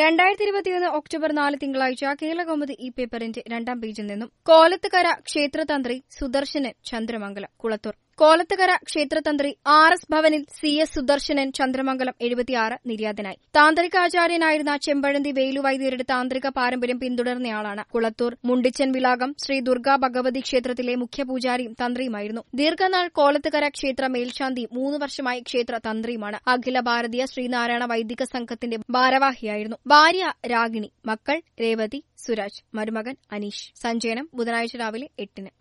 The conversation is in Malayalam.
രണ്ടായിരത്തി ഇരുപത്തിയൊന്ന് ഒക്ടോബർ നാല് തിങ്കളാഴ്ച കേരളകൗമുദി ഈ പേപ്പറിന്റെ രണ്ടാം പേജിൽ നിന്നും കോലത്തുകര ക്ഷേത്രതന്ത്രി സുദർശനൻ ചന്ദ്രമംഗലം കുളത്തൂർ കോലത്തുകര ക്ഷേത്രതന്ത്രി ആർ എസ് ഭവനിൽ സി എസ് സുദർശനൻ ചന്ദ്രമംഗലം എഴുപത്തിയാറ് നിര്യാതനായി താന്ത്രികാചാര്യനായിരുന്ന ചെമ്പഴന്തി വേലുവൈദ്യരുടെ താന്ത്രിക പാരമ്പര്യം പിന്തുടർന്നയാളാണ് കുളത്തൂർ മുണ്ടിച്ചൻ വിലാകം ശ്രീ ദുർഗാ ഭഗവതി ക്ഷേത്രത്തിലെ മുഖ്യപൂജാരിയും തന്ത്രിയുമായിരുന്നു ദീർഘനാൾ കോലത്തുകര ക്ഷേത്ര മേൽശാന്തിയും മൂന്ന് വർഷമായി ക്ഷേത്ര തന്ത്രിയുമാണ് അഖില ഭാരതീയ ശ്രീനാരായണ വൈദിക സംഘത്തിന്റെ ഭാരവാഹിയായിരുന്നു ഭാര്യ രാഗിണി മക്കൾ രേവതി സുരാജ് മരുമകൻ അനീഷ് സഞ്ചയനം ബുധനാഴ്ച രാവിലെ എട്ടിന്